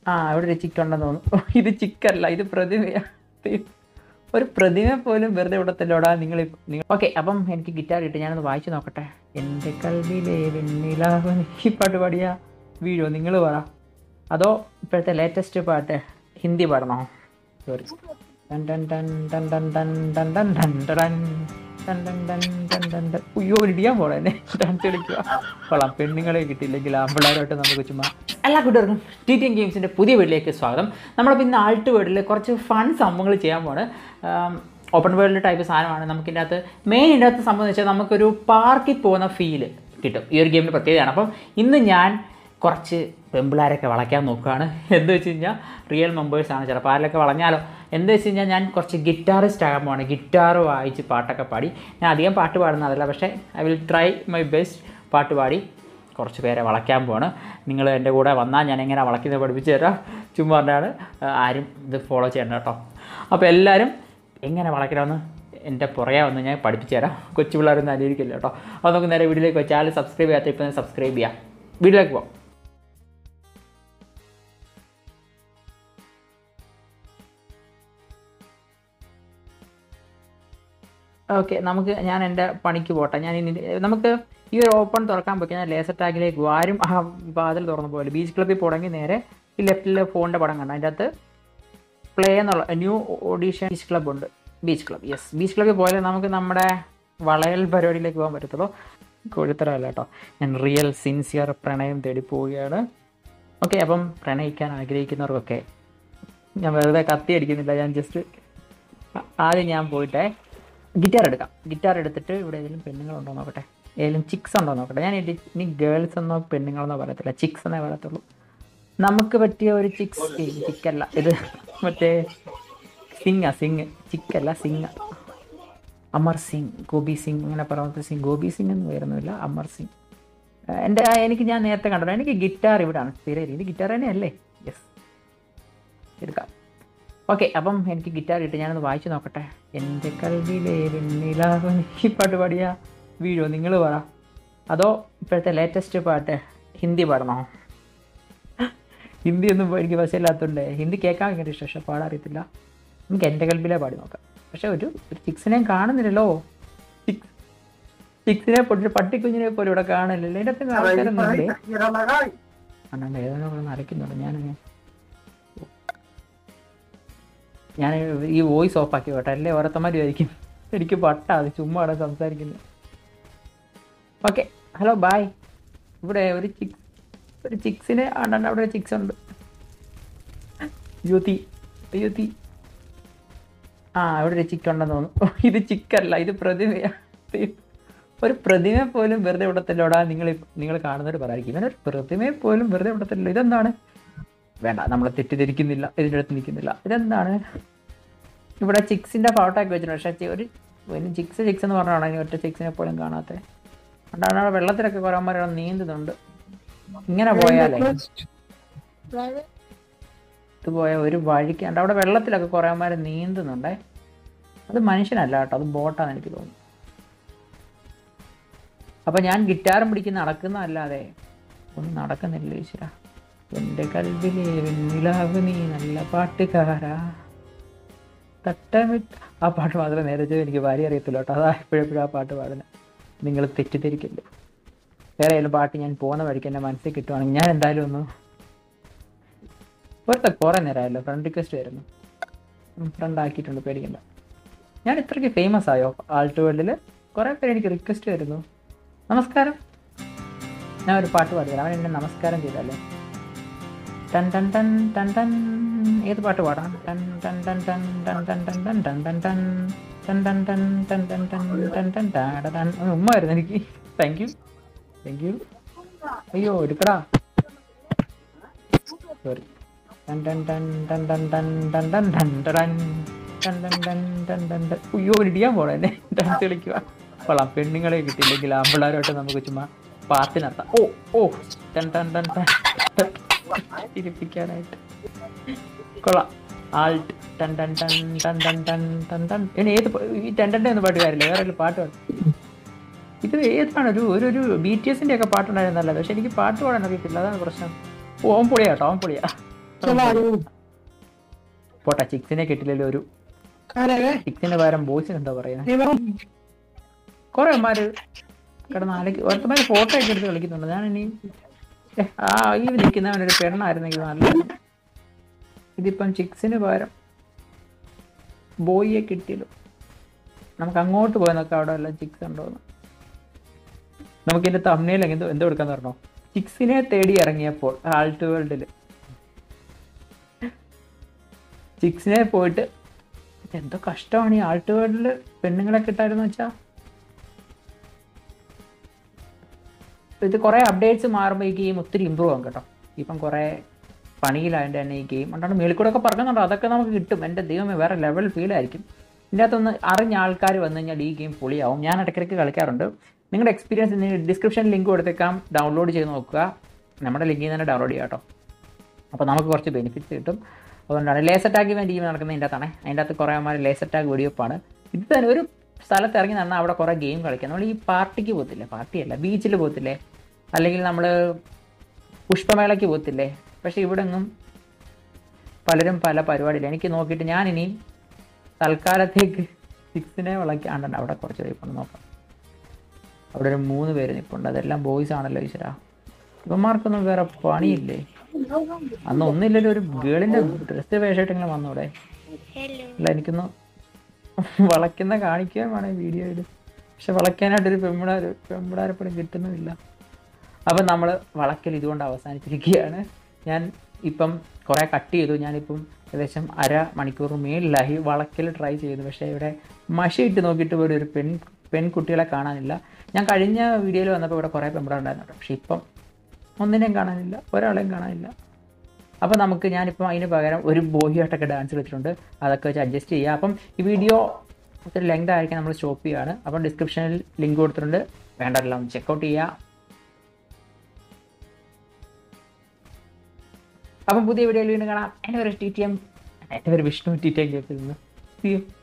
ആ ഇവിടെ ഒരു ചിക്ക് ഉണ്ടെന്ന് തോന്നുന്നു ഇത് ചിക്കല്ല ഇത് പ്രതിമയാ ഒരു പ്രതിമ പോലും വെറുതെ വിടത്തില്ലോടാ നിങ്ങൾ നിങ്ങൾ ഓക്കെ അപ്പം എനിക്ക് ഗിറ്റാർ കിട്ടി ഞാനൊന്ന് വായിച്ചു നോക്കട്ടെ എൻ്റെ കൽവിലെ വെണ്ണിലാവ് ഈ പാട്ട് പാടിയ വീഴോ നിങ്ങൾ പറ അതോ ഇപ്പോഴത്തെ ലേറ്റസ്റ്റ് പാട്ട് ഹിന്ദി പാടണോ സോറി ടൻ ടൻ ടൻ ടൻ ടൻ ടൻ ടൻ ടൻ ടൻ ടടൻ. ടൻ ടൻ ടൻ ടൻ ടൻ ടൻ. ഉയ്യോ ഇടിയാൻ പോണേ എന്നെ ഡാൻസ് കളിക്കുക കൊള്ളാം പെണ്ണുങ്ങളെ കിട്ടിയില്ലെങ്കിൽ ആമ്പിള്ളേരോട്ട് നമുക്ക് ചുമ്മാ എല്ലാ കൂട്ടുകാർക്കും ടി ടി എം ഗെയിംസിൻ്റെ പുതിയ വീട്ടിലേക്ക് സ്വാഗതം നമ്മളിപ്പോൾ ഇന്ന് ആൾട്ട് വേർഡിൽ കുറച്ച് ഫൺ സംഭവങ്ങൾ ചെയ്യാൻ പോണ് ഓപ്പൺ വേൾഡ് ടൈപ്പ് സാധനമാണ് നമുക്ക് ഇതിൻ്റെ അകത്ത് മെയിൻ ഇതിൻ്റെ അകത്ത് സംഭവം എന്ന് വെച്ചാൽ നമുക്കൊരു പാർക്കിൽ പോകുന്ന ഫീല് കിട്ടും ഈ ഒരു ഗെയിമിൻ്റെ പ്രത്യേകതയാണ് അപ്പം ഇന്ന് ഞാൻ കുറച്ച് പെമ്പിളാരൊക്കെ വളയ്ക്കാൻ നോക്കുകയാണ് എന്ത് വെച്ച് കഴിഞ്ഞാൽ റിയൽ മെമ്പേഴ്സാണ് ചിലപ്പോൾ ആരിലൊക്കെ വളഞ്ഞാലോ എന്ത് വെച്ച് കഴിഞ്ഞാൽ ഞാൻ കുറച്ച് ഗിറ്റാറിസ്റ്റ് ആകാൻ പോവാണ് ഗിറ്റാർ വായിച്ച് പാട്ടൊക്കെ പാടി ഞാൻ അധികം പാട്ട് പാടുന്നതല്ല പക്ഷേ I will try my best പാട്ട് പാടി കുറച്ച് പേരെ വളയ്ക്കാൻ പോവാണ് നിങ്ങൾ എൻ്റെ കൂടെ വന്നാൽ ഞാൻ എങ്ങനെ വളയ്ക്കുന്നത് പഠിപ്പിച്ച് തരാം ചുമ്മാ പറഞ്ഞാണ് ആരും ഇത് ഫോളോ ചെയ്യണ്ട കേട്ടോ അപ്പോൾ എല്ലാവരും എങ്ങനെ വളയ്ക്കണമെന്ന് എൻ്റെ പുറകെ വന്ന് ഞാൻ പഠിപ്പിച്ചു തരാം കൊച്ചു പിള്ളേരൊന്നും അനുകരിക്കില്ല കേട്ടോ അപ്പോൾ നമുക്ക് നേരെ വീഡിയോയിലേക്ക് വെച്ചാൽ സബ്സ്ക്രൈബ് ചെയ്യാത്ത ഇപ്പോൾ സബ്സ്ക്രൈബ് ചെയ്യാം വീഡിയോയിലേക്ക് പോകാം ഓക്കെ നമുക്ക് ഞാൻ എൻ്റെ പണിക്ക് പോട്ടെ ഞാൻ ഇനി നമുക്ക് ഈ ഒരു ഓപ്പൺ തുറക്കാൻ പോയി ഞാൻ ലേസർ ടാഗിലേക്ക് പോകും ആരും ആ വാതിൽ തുറന്നു പോലെ ബീച്ച് ക്ലബ്ബിൽ പോകണമെങ്കിൽ നേരെ ഈ ലെഫ്റ്റിലെ ഫോണിൻ്റെ പടം കണ്ട അതിൻ്റെ അകത്ത് പ്ലേ എന്നുള്ള ന്യൂ ഓഡീഷൻ ബീച്ച് ക്ലബ്ബ് ഉണ്ട് ബീച്ച് ക്ലബ്ബ് യെസ് ബീച്ച് ക്ലബ്ബിൽ പോലെ നമുക്ക് നമ്മുടെ വളയൽ പരിപാടിയിലേക്ക് പോകാൻ പറ്റത്തുള്ളൂ കൊഴുത്തരല്ല കേട്ടോ ഞാൻ റിയൽ സിൻസിയർ പ്രണയം തേടി പോവുകയാണ് ഓക്കെ അപ്പം പ്രണയിക്കാൻ ആഗ്രഹിക്കുന്നവർക്കൊക്കെ ഞാൻ വെറുതെ കത്തി അടിക്കുന്നില്ല ഞാൻ ജസ്റ്റ് ആദ്യം ഞാൻ പോയിട്ടേ ഗിറ്റാർ എടുക്കാം ഗിറ്റാർ എടുത്തിട്ട് ഇവിടെ ഏതെങ്കിലും പെണ്ണുങ്ങളുണ്ടോ നോക്കട്ടെ ഏതെങ്കിലും ചിക്സ് ഉണ്ടോ നോക്കട്ടെ ഞാൻ ഇനി ഇനി ഗേൾസ് എന്നോ പെണ്ണുങ്ങളെന്നോ പറയത്തില്ല ചിക്സ് എന്നേ പറയത്തുള്ളൂ നമുക്ക് പറ്റിയ ഒരു ചിക്സ് ചിക്കല്ല ഇത് മറ്റേ സിംഗ സിംഗ് ചിക്കല്ല സിംഗ അമർ സിംഗ് ഗോപി സിംഗ് അങ്ങനെ പറയുന്നത് സിംഗ് ഗോപി സിംഗ് എന്ന് വരുന്നില്ല അമർ സിംഗ് ഏഹ് എൻ്റെ ആ, എനിക്ക് ഞാൻ നേരത്തെ കണ്ടത് എനിക്ക് ഗിറ്റാർ ഇവിടാണ് സ്ഥിരം രീതി ഗിറ്റാർ തന്നെയല്ലേ യെസ് എടുക്കാം ഓക്കെ അപ്പം എനിക്ക് ഗിറ്റാർ കിട്ടി ഞാനൊന്ന് വായിച്ചു നോക്കട്ടെ എൻ്റെ കൽവിലെ വെണ്ണിലാവ് ഈ പാട്ട് പാടിയ വീഴോ നിങ്ങൾ പറ അതോ ഇപ്പോഴത്തെ ലേറ്റസ്റ്റ് പാട്ട് ഹിന്ദി പാടണോ ഹിന്ദി ഒന്നും എനിക്ക് വശമില്ലാത്തതുകൊണ്ട് ഹിന്ദി കേൾക്കാൻ ഭയങ്കര ഇഷ്ടം പക്ഷെ പാടാൻ അറിയത്തില്ല എനിക്ക് എൻ്റെ കൽബിലെ പാടി നോക്കാം പക്ഷെ ഒരു ഒരു ചിക്സിനെയും കാണുന്നില്ലല്ലോ ചിക്സ് ചിക്സിനെ പൊട്ടി പട്ടിക്കുഞ്ഞിനെ പോലും ഇവിടെ കാണില്ലല്ലോ ഇതിൻ്റെ അകത്ത് ആൾക്കാരൊന്നും ഇല്ലേ അണ്ണാണ്ട് ഏതാണ്ട് ഇവിടെ നരയ്ക്കുന്നുണ്ട് ഞാനങ്ങനെ ഞാൻ ഈ വോയിസ് ഓഫ് ആക്കി കേട്ടോ അല്ലേ ഓരോരുത്തന്മാർ ആയിരിക്കും എനിക്ക് പട്ടാ അത് ചുമ്മാ അവിടെ സംസാരിക്കുന്നത് ഓക്കെ ഹലോ ബായ് ഇവിടെ ഒരു ചിക്സ് ഒരു ചിക്സിനെ ആണ്ടാണ്ട് അവിടെ ഒരു ചിക്സ് ഉണ്ട് യുതി യുതി ആ ഇവിടെ ഒരു ചിക്ക് ഉണ്ടെന്ന് തോന്നുന്നു ഇത് ചിക്കല്ല ഇത് പ്രതിമയാ ഒരു പ്രതിമയെ പോലും വെറുതെ വിടത്തില്ലോടാ നിങ്ങൾ നിങ്ങൾ കാണുന്നവർ പറയായിരിക്കും ഇവനൊരു പ്രതിമയെ പോലും വെറുതെ വിടത്തില്ലല്ലോ ഇതെന്താണ് വേണ്ട നമ്മൾ തെറ്റിദ്ധരിക്കുന്നില്ല ഇതിൻ്റെ അടുത്ത് നിൽക്കുന്നില്ല ഇതെന്താണ് ഇവിടെ ചിക്സിൻ്റെ ഫോട്ടോ ഒക്കെ വെച്ചിട്ടുണ്ട് പക്ഷേ ചി- ഒരു ഒരു ചിക്സ് ചിക്സ് എന്ന് പറഞ്ഞാണ് ഇനി ഒറ്റ ചിക്സിനെ പോലും കാണാത്ത അതുകൊണ്ടാണ് അവിടെ വെള്ളത്തിലൊക്കെ കുറേ അവിടെ നീന്തുന്നുണ്ട് ഇങ്ങനെ പോയാലേ ഇത് പോയ ഒരു വഴിക്ക് ഉണ്ട് അവിടെ വെള്ളത്തിലൊക്കെ കുറേ അമ്മമാർ നീന്തുന്നുണ്ടേ അത് മനുഷ്യനല്ല കേട്ടോ അത് ബോട്ടാന്ന് എനിക്ക് തോന്നുന്നു അപ്പം ഞാൻ ഗിറ്റാറും പിടിക്കുന്ന നടക്കുന്നതല്ലാതെ ഒന്നും നടക്കുന്നില്ല ഈശ്വര എൻ്റെ കൽവിലെ വെണ്ണിലാവ് നീ നല്ല പാട്ടുകാരാ തട്ടമിട്ട് ആ പാട്ട് മാത്രമേ നേരത്തെ എനിക്ക് ഭാര്യ അറിയത്തില്ല കേട്ടോ അതാ എപ്പോഴെപ്പോഴും ആ പാട്ട് പാടുന്നത് നിങ്ങൾ തെറ്റിദ്ധരിക്കല്ലേ വേറെ ഏതെങ്കിലും പാട്ട് ഞാൻ പോകുന്ന വഴിക്ക് എൻ്റെ മനസ്സിൽ കിട്ടുവാണെങ്കിൽ ഞാൻ എന്തായാലും ഒന്ന് വെറുതെ കുറേ നേരമായല്ലോ ഫ്രണ്ട് റിക്വസ്റ്റ് വരുന്നു ഫ്രണ്ട് ആക്കിയിട്ടുണ്ട് പേടിക്കണ്ട ഞാൻ ഇത്രയ്ക്ക് ഫേമസ് ആയോ ആൾട്ട് വേൾഡിൽ കുറേ പേര് എനിക്ക് റിക്വസ്റ്റ് വരുന്നു നമസ്കാരം ഞാൻ ഒരു പാട്ട് പാടിത്തരാം അവൻ എന്നെ നമസ്കാരം ചെയ്തല്ലേ ടൻ ടൻ ടൻ ടൻ ടൻ ഏത് പാട്ട് പാടാം ടൻ ടൻ ടൻ ടൻ ടൻ ടൻ ടൻ ടൻ ടൻ ടൻ ടൻ ടൻ ടൻ ടൻ ടൻ ടൻ ടൻ ടൻ ടൻ ടാട ടൻ അവൻ ഉമ്മ വരുന്നു എനിക്ക് താങ്ക് യു താങ്ക് യു അയ്യോ എടുക്കടാ സോറി ടൻ ടൻ ടൻ ടൻ ടൻ ടൻ ടൻ ടൻ ടൻ ടടൻ. ടൻ ടൻ ടൻ ടൻ ടൻ ടൻ. ഉയ്യോ ഇടിയാൻ പോണേ എന്നെ ഡാൻസ് കളിക്കുക കൊള്ളാം പെണ്ണുങ്ങളെ കിട്ടിയില്ലെങ്കിൽ ആമ്പിള്ളേരോട്ട് നമുക്ക് ചുമ്മാ പാർട്ടി നടത്താം ഓ ഓ ടൻ ടൻ ടൻ ടൻ ടൻ. ചിരിപ്പിക്കാനായിട്ട് കൊള്ളാം ആൾട്ട് ടൻ ടൻ ടൻ ടൻ ടൻ ടൻ ടൻ ടൻ ഇനി ഏത് പ- ഈ ടൻ ടൻ ഒന്നും പാട്ട് കാര്യമില്ല വേറെ ഒരു പാട്ട് പാടും ഇത് ഏതാണ് ഒരു ഒരു ഒരു ബി ടി എസിൻ്റെ ഒക്കെ പാട്ടുണ്ടായിരുന്നല്ല പക്ഷെ എനിക്ക് പാട്ട് പാടാൻ അറിയത്തില്ല അതാണ് പ്രശ്നം ഓ ഓൻ പൊളിയാ കേട്ടോ ഓൻ പൊളിയാ चलो आ जाओ പോട്ടെ ചിക്സിനെ കിട്ടില്ലല്ലോ ഒരു कहाँ रह गए ചിക്സിന്റെ പകരം ബോയ്സിന് എന്താ പറയുക नहीं बताऊं കുറെ അമ്മമാര് കിടന്ന് ആലയ്ക്ക് ഒരുത്തമാര് ഫോട്ടോ ഒക്കെ എടുത്ത് കളിക്കുന്നുണ്ട് ഞാൻ ഇനി ഏ, ആ ഈ നിൽക്കുന്നവനൊരു പെണ്ണായിരുന്നെങ്കിൽ നല്ല ഇതിപ്പം ചിക്സിന് പകരം ബോയിയെ കിട്ടിയല്ലോ നമുക്ക് അങ്ങോട്ട് പോയി നോക്കാം അവിടെ വല്ല ചിക്സ് ഉണ്ടോന്ന് നമുക്ക് ഇതിന്റെ തമ്മിൽ എന്തോ എന്തോ എടുക്കാന്ന് പറഞ്ഞോ ചിക്സിനെ തേടി ഇറങ്ങിയപ്പോൾ ആൾട്ട് വേൾഡിൽ ചിക്സിനെ പോയിട്ട് എന്തോ കഷ്ടമാണ് ഈ ആൾട്ട് വേൾഡിൽ പെണ്ണുങ്ങളെ കിട്ടായിരുന്നു വെച്ചാ ഇത് കുറേ അപ്ഡേറ്റ്സ് മാറുമ്പോൾ ഈ ഗെയിം ഒത്തിരി ഇമ്പ്രൂവ് ആകും കേട്ടോ ഇപ്പം കുറേ പണിയിലായതിൻ്റെ തന്നെ ഈ ഗെയിം ഉണ്ടാണ് മേളിൽ കൂടെ ഒക്കെ പറയുന്നുണ്ടോ അതൊക്കെ നമുക്ക് കിട്ടും എൻ്റെ ദൈവമേ വേറെ ലെവൽ ഫീൽ ആയിരിക്കും ഇതിൻ്റെ അകത്തൊന്ന് അറിഞ്ഞ ആൾക്കാർ വന്നു കഴിഞ്ഞാൽ ഈ ഗെയിം പൊളിയാവും ഞാൻ ഇടയ്ക്കിടയ്ക്ക് കളിക്കാറുണ്ട് നിങ്ങളുടെ എക്സ്പീരിയൻസ് ഡിസ്ക്രിപ്ഷനിൽ ലിങ്ക് കൊടുത്തേക്കാം ഡൗൺലോഡ് ചെയ്ത് നോക്കുക നമ്മുടെ ലിങ്കിൽ തന്നെ ഡൗൺലോഡ് ചെയ്യാം കേട്ടോ അപ്പോൾ നമുക്ക് കുറച്ച് ബെനിഫിറ്റ്സ് കിട്ടും അതുകൊണ്ടാണ് ലേസർ ടാഗ് ഇവൻ ടീം നടക്കുന്നത് ഇതിൻ്റെ അകത്താണ് അതിൻ്റെ അകത്ത് കുറേ അമ്മമാർ ലേസർ ടാഗ് വെടിവെപ്പാണ് ഇത് തന്നെ ഒരു സ്ഥലത്ത് ഇറങ്ങി നടന്നാൽ അവിടെ കുറേ ഗെയിം കളിക്കാം നമ്മൾ ഈ പാർട്ടിക്ക് പോകത്തില്ലേ പാർട്ടിയല്ല ബീച്ചിൽ പോകത്തില്ലേ അല്ലെങ്കിൽ നമ്മൾ പുഷ്പമേളയ്ക്ക് പോകത്തില്ലേ പക്ഷേ ഇവിടെ ഒന്നും പലരും പല പരിപാടിയില്ല എനിക്ക് നോക്കിയിട്ട് ഞാൻ ഇനിയും തൽക്കാലത്തേക്ക് സിക്സിനെ വിളക്കാണ്ടുണ്ട് അവിടെ കുറച്ച് പേര് നോക്കാം അവിടെ ഒരു മൂന്ന് പേര് നിൽപ്പുണ്ട് അതെല്ലാം ബോയ്സ് ആണല്ലോ ഈശ്വര ഇവന്മാർക്കൊന്നും വേറെ പണിയില്ലേ അന്ന് ഒന്നില്ലല്ലോ ഒരു ഗേളിന്റെ ഡ്രസ് വേഷമായിട്ടെങ്കിലും വന്നൂടെ അല്ല എനിക്കൊന്ന് വളയ്ക്കുന്ന കാണിക്കാൻ വേണേ വീഡിയോയിൽ പക്ഷെ വളയ്ക്കാനായിട്ടൊരു പെമ്പിടാര് പെമ്പിടാരെപ്പോഴും കിട്ടുന്നുമില്ല അപ്പം നമ്മൾ വളയ്ക്കൽ ഇതുകൊണ്ട് അവസാനിച്ചിരിക്കുകയാണ് ഞാൻ ഇപ്പം കുറേ കട്ട് ചെയ്തു ഞാനിപ്പം ഏകദേശം അര മണിക്കൂർ മേളിലായി വളയ്ക്കൽ ട്രൈ ചെയ്തു പക്ഷേ ഇവിടെ മഷി ഇട്ട് നോക്കിയിട്ട് പോലും ഒരു പെൺ പെൺകുട്ടികളെ കാണാനില്ല ഞാൻ കഴിഞ്ഞ വീഡിയോയിൽ വന്നപ്പോൾ ഇവിടെ കുറേ പെമ്പിടാണ്ടായിരുന്നു പക്ഷേ ഇപ്പം ഒന്നിനെയും കാണാനില്ല ഒരാളെയും കാണാനില്ല അപ്പോൾ നമുക്ക് ഞാനിപ്പം അതിന് പകരം ഒരു ബോയിയായിട്ടൊക്കെ ഡാൻസ് കളിച്ചിട്ടുണ്ട് അതൊക്കെ വെച്ച് അഡ്ജസ്റ്റ് ചെയ്യുക അപ്പം ഈ വീഡിയോ ഒത്തിരി ലെങ്ത് ആയിരിക്കും നമ്മൾ സ്റ്റോപ്പ് ചെയ്യുകയാണ് അപ്പം ഡിസ്ക്രിപ്ഷനിൽ ലിങ്ക് കൊടുത്തിട്ടുണ്ട് വേണ്ടതെല്ലാം ചെക്കൗട്ട് ചെയ്യുക അപ്പം പുതിയ വീഡിയോയിൽ വീണ്ടും കാണാം എൻ്റെ പേര് ടി ടി എം എൻ്റെ പേര് വിഷ്ണു ടി ടി എം കേൾക്കുന്നു